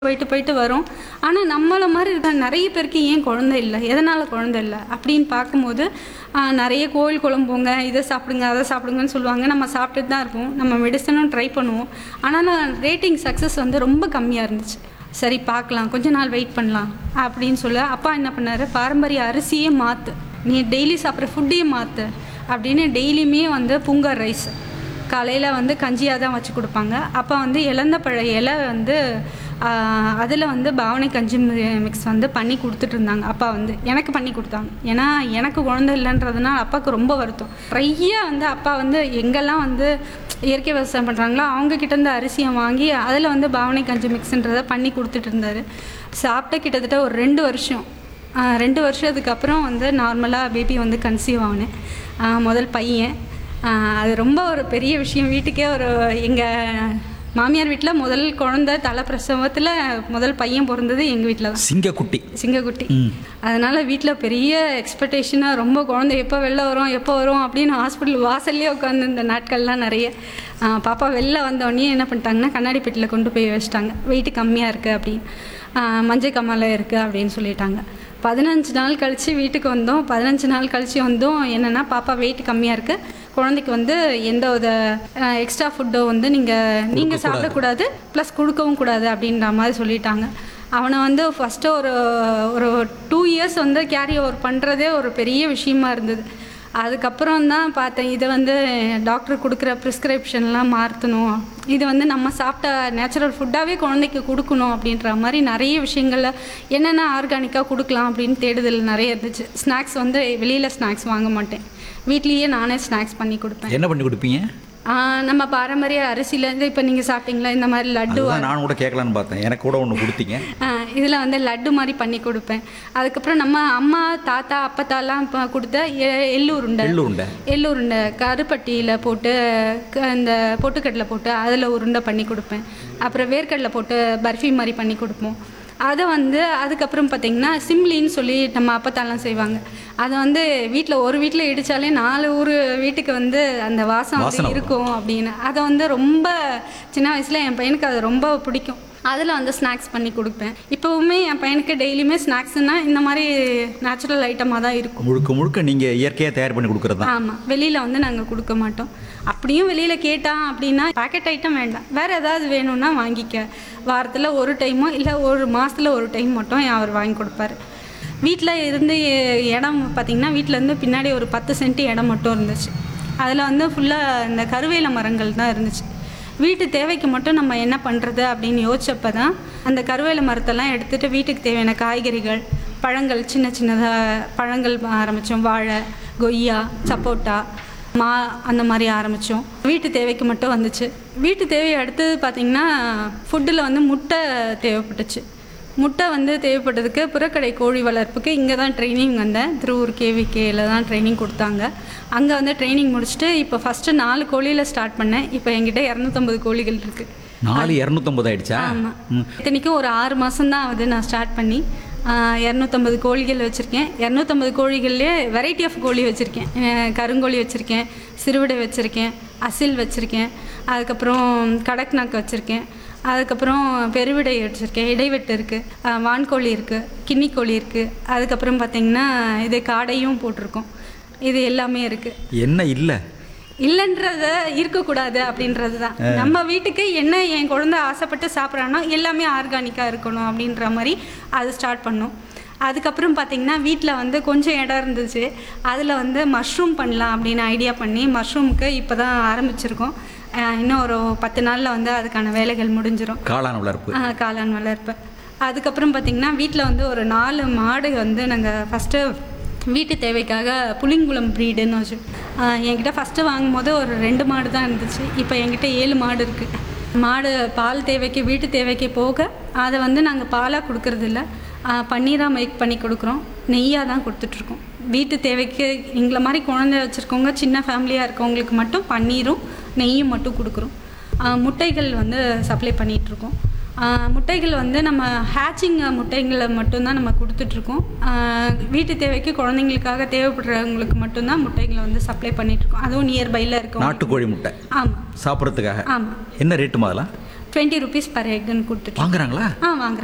போயிட்டு போயிட்டு வரும் ஆனால் நம்மள மாதிரி இருக்க நிறைய பேருக்கு ஏன் குழந்தை இல்லை எதனால் குழந்தை இல்லை அப்படின்னு பார்க்கும்போது ஆஹ், நிறைய கோயில் குழம்புங்க இதை சாப்பிடுங்க அதை சாப்பிடுங்கன்னு சொல்லுவாங்க நம்ம சாப்பிட்டுட்டு தான் இருப்போம் நம்ம மெடிசனும் ட்ரை பண்ணுவோம் ஆனால் ரேட்டிங் சக்ஸஸ் வந்து ரொம்ப கம்மியாக இருந்துச்சு சரி பார்க்கலாம் கொஞ்ச நாள் வெயிட் பண்ணலாம் அப்படின்னு சொல்ல அப்பா என்ன பண்ணாரு பாரம்பரிய அரிசியே மாற்று நீ டெய்லி சாப்பிட்ற ஃபுட்டையே மாற்று அப்படின்னு டெய்லியுமே வந்து புங்கர் ரைஸ் காலையில் வந்து கஞ்சியாக தான் வச்சு கொடுப்பாங்க அப்போ வந்து இழந்த பழ இலை வந்து அதில் வந்து பாவனை கஞ்சி மிக்ஸ் வந்து பண்ணி கொடுத்துட்டு இருந்தாங்க அப்பா வந்து எனக்கு பண்ணி கொடுத்தாங்க ஏன்னா எனக்கு குழந்தை இல்லைன்றதுனால அப்பாவுக்கு ரொம்ப வருத்தம் நிறைய வந்து அப்பா வந்து எங்கெல்லாம் வந்து இயற்கை விவசாயம் பண்ணுறாங்களோ அவங்க கிட்டேருந்து அரிசியை வாங்கி அதில் வந்து பாவனை கஞ்சி மிக்ஸ்ன்றதை பண்ணி கொடுத்துட்டு இருந்தார் சாப்பிட்ட கிட்டத்தட்ட ஒரு ரெண்டு வருஷம் ஆஹ் ரெண்டு வருஷத்துக்கு அப்புறம் வந்து நார்மலாக பேபி வந்து கன்சீவ் ஆனேன் ஆஹ் முதல் பையன் ஆஹ் அது ரொம்ப ஒரு பெரிய விஷயம் வீட்டுக்கே ஒரு எங்கள் மாமியார் வீட்டில் முதல் குழந்தை தலை பிரசவத்தில் முதல் பையன் பிறந்தது எங்கள் வீட்டில் தான் சிங்கக்குட்டி சிங்கக்குட்டி ம். அதனால் வீட்டில் பெரிய எக்ஸ்பெக்டேஷனாக ரொம்ப குழந்தை எப்போ வெளில வரும் எப்போ வரும் அப்படின்னு ஹாஸ்பிட்டல் வாசல்லே உட்காந்து இந்த நாட்கள்லாம் நிறைய ஆ, பாப்பா வெளில வந்தோடனே என்ன பண்ணிட்டாங்கன்னா கண்ணாடி பெட்டியில் கொண்டு போய் வச்சிட்டாங்க வெயிட் கம்மியாக இருக்குது அப்படின்னு ஆ, மஞ்சள் கம்மால இருக்குது அப்படின்னு சொல்லிட்டாங்க பதினஞ்சு நாள் கழித்து வீட்டுக்கு வந்தோம் பதினஞ்சு நாள் கழித்து வந்தோம் என்னென்னா பாப்பா வெயிட் கம்மியாக இருக்குது குழந்தைக்கு வந்து எந்த ஒரு எக்ஸ்ட்ரா ஃபுட்டோ வந்து நீங்கள் நீங்கள் சாப்பிடக்கூடாது ப்ளஸ் கொடுக்கவும் கூடாது அப்படின்ற மாதிரி சொல்லிட்டாங்க அவனை வந்து ஃபஸ்ட்டு ஒரு ஒரு டூ இயர்ஸ் வந்து கேரி ஓவர் பண்ணுறதே ஒரு பெரிய விஷயமா இருந்தது அதுக்கப்புறம் தான் பார்த்தேன் இதை வந்து டாக்டர் கொடுக்குற ப்ரிஸ்கிரிப்ஷன்லாம் மாற்றணும் இது வந்து நம்ம சாப்பிட்ட நேச்சுரல் ஃபுட்டாகவே குழந்தைக்கு கொடுக்கணும் அப்படின்ற மாதிரி நிறைய விஷயங்களில் என்னென்ன ஆர்கானிக்காக கொடுக்கலாம் அப்படின்னு தேடுதல் நிறைய இருந்துச்சு ஸ்நாக்ஸ் வந்து வெளியில் ஸ்நாக்ஸ் வாங்க மாட்டேன் வீட்லேயே நானே ஸ்நாக்ஸ் பண்ணி கொடுப்பேன் என்ன பண்ணி கொடுப்பீங்க ஆ, நம்ம பாரம்பரிய அரிசியிலேருந்து இப்போ நீங்கள் சாப்பிட்டீங்களா இந்த மாதிரி லட்டு அதுதான் நானும் கூட கேட்கலான்னு பார்த்தேன் எனக்கு கூட ஒன்று கொடுத்தீங்க இதில் வந்து லட்டு மாதிரி பண்ணி கொடுப்பேன் அதுக்கப்புறம் நம்ம அம்மா தாத்தா அப்பத்தாலாம் இப்போ கொடுத்த எ- எள்ளு உருண்டை எள்ளு உருண்டை எள்ளு உருண்டை கருப்பட்டியில் போட்டு க- இந்த பொட்டுக்கடலை போட்டு அதில் உருண்டை பண்ணி கொடுப்பேன் அப்புறம் வேர்க்கடலை போட்டு பர்ஃபி மாதிரி பண்ணி கொடுப்போம் அதை வந்து அதுக்கப்புறம் பார்த்திங்கன்னா சிம்லின்னு சொல்லி நம்ம அப்பத்தாலாம் செய்வாங்க அதை வந்து வீட்டில் ஒரு வீட்டில் இடித்தாலே நாலு ஊர் வீட்டுக்கு வந்து அந்த வாசம் வாசனை அப்படி இருக்கும் அப்படின்னு அதை வந்து ரொம்ப சின்ன வயசில் என் பையனுக்கு அது ரொம்ப பிடிக்கும் அதில் வந்து ஸ்நாக்ஸ் பண்ணி கொடுப்பேன் இப்போவுமே என் பையனுக்கு டெய்லியுமே ஸ்நாக்ஸ்னால் இந்த மாதிரி நேச்சுரல் ஐட்டமாக தான் இருக்கும் முழுக்க முழுக்க நீங்கள் இயற்கையாக தயார் பண்ணி கொடுக்குறது தான் ஆமாம் வெளியில் வந்து நாங்கள் கொடுக்க மாட்டோம் அப்படியும் வெளியில் கேட்டான் அப்படின்னா பேக்கெட் ஐட்டம் வேண்டாம் வேறு ஏதாவது வேணும்னா வாங்கிக்க வாரத்தில் ஒரு டைமோ இல்லை ஒரு மாதத்தில் ஒரு டைம் மட்டும் அவர் வாங்கி கொடுப்பாரு வீட்டில் இருந்து இடம் பார்த்திங்கன்னா வீட்டிலேருந்து பின்னாடி ஒரு பத்து சென்ட் இடம் மட்டும் இருந்துச்சு அதில் வந்து ஃபுல்லாக இந்த கருவேல மரங்கள் தான் இருந்துச்சு வீட்டு தேவைக்கு மட்டும் நம்ம என்ன பண்ணுறது அப்படின்னு யோசிச்சப்ப தான் அந்த கருவேல மரத்தெல்லாம் எடுத்துகிட்டு வீட்டுக்கு தேவையான காய்கறிகள் பழங்கள் சின்ன சின்னதாக பழங்கள் ஆரம்பித்தோம் வாழை கொய்யா சப்போட்டா மா அந்த மாதிரி ஆரம்பித்தோம் வீட்டு தேவைக்கு மட்டும் வந்துச்சு வீட்டு தேவை அடுத்தது பார்த்திங்கன்னா ஃபுட்டில் வந்து முட்டை தேவைப்பட்டுச்சு முட்டை வந்து தேவைப்பட்டதுக்கு புறக்கடை கோழி வளர்ப்புக்கு இங்கே தான் ட்ரைனிங் வந்தேன் திருவூர் கேவிகேயில் தான் ட்ரைனிங் கொடுத்தாங்க அங்கே வந்து ட்ரைனிங் முடிச்சுட்டு இப்போ ஃபஸ்ட்டு நாலு கோழியில் ஸ்டார்ட் பண்ணேன் இப்போ என்கிட்ட இரநூத்தம்பது கோழிகள் இருக்குது நாலு இரநூத்தம்பது ஆயிடுச்சா ஆமாம் ம். இத்தனைக்கும் ஒரு ஆறு மாதம்தான் ஆகுது நான் ஸ்டார்ட் பண்ணி இரநூத்தம்பது கோழிகள் வச்சுருக்கேன் இரநூத்தம்பது கோழிகள்லேயே வெரைட்டி ஆஃப் கோழி வச்சுருக்கேன் அஹ் கருங்கோழி வச்சுருக்கேன் சிறுவிடை வச்சுருக்கேன் அசில் வச்சுருக்கேன் அதுக்கப்புறம் கடக்நாக்கு வச்சுருக்கேன் அதுக்கப்புறம் பெருவிடை வச்சுருக்கேன் இடைவெட்டு இருக்குது வான்கோழி இருக்குது கின்னிக்கோழி இருக்குது அதுக்கப்புறம் பார்த்திங்கன்னா இது காடையும் போட்டிருக்கோம் இது எல்லாமே இருக்குது என்ன இல்லை இல்லைன்றத இருக்கக்கூடாது அப்படின்றது தான் நம்ம வீட்டுக்கு என்ன என் குழந்தை ஆசைப்பட்டு சாப்பிட்றானோ எல்லாமே ஆர்கானிக்காக இருக்கணும் அப்படின்ற மாதிரி அது ஸ்டார்ட் பண்ணோம் அதுக்கப்புறம் பார்த்திங்கன்னா வீட்டில் வந்து கொஞ்சம் இடம் இருந்துச்சு அதில் வந்து மஷ்ரூம் பண்ணலாம் அப்படின்னு ஐடியா பண்ணி மஷ்ரூமுக்கு இப்போ தான் ஆரம்பிச்சிருக்கோம் அஹ் இன்னும் ஒரு பத்து நாளில் வந்து அதுக்கான வேலைகள் முடிஞ்சிடும் காளான் வளர்ப்பு ஆ, காளான் வளர்ப்பு அதுக்கப்புறம் பார்த்திங்கன்னா வீட்டில் வந்து ஒரு நாலு மாடு வந்து நாங்கள் ஃபஸ்ட்டு வீட்டு தேவைக்காக புளிங்குளம் ப்ரீடுன்னு வச்சு ஆ, என்கிட்ட ஃபஸ்ட்டு வாங்கும்போது ஒரு ரெண்டு மாடு தான் இருந்துச்சு இப்போ என்கிட்ட ஏழு மாடு இருக்குது மாடு பால் தேவைக்கு வீட்டு தேவைக்கு போக அதை வந்து நாங்கள் பாலாக கொடுக்கறதில்ல பன்னீராக மேக் பண்ணி கொடுக்குறோம் நெய்யாக தான் கொடுத்துட்ருக்கோம் வீட்டு தேவைக்கு எங்களை மாதிரி குழந்தை வச்சுருக்கவங்க சின்ன ஃபேமிலியாக இருக்கவங்களுக்கு மட்டும் பன்னீரும் நெய்யும் மட்டும் கொடுக்குறோம் ஆ, முட்டைகள் வந்து சப்ளை பண்ணிகிட்ருக்கோம் முட்டைகள் வந்து நம்ம ஹேச்சிங் முட்டைகளை மட்டும்தான் நம்ம கொடுத்துட்ருக்கோம் வீட்டு தேவைக்கு குழந்தைங்களுக்காக தேவைப்படுறவங்களுக்கு மட்டும்தான் முட்டைகளை வந்து சப்ளை பண்ணிகிட்ருக்கோம் அதுவும் நியர்பையில் இருக்கோம் நாட்டுக்கோழி முட்டை ஆமாம் சாப்பிட்றதுக்காக ஆமாம் என்ன ரேட்டு முதல்ல டுவெண்ட்டி ருபீஸ் பர் எக்குன்னு கொடுத்துட்டு வாங்குறாங்களா ஆ வாங்குறேன்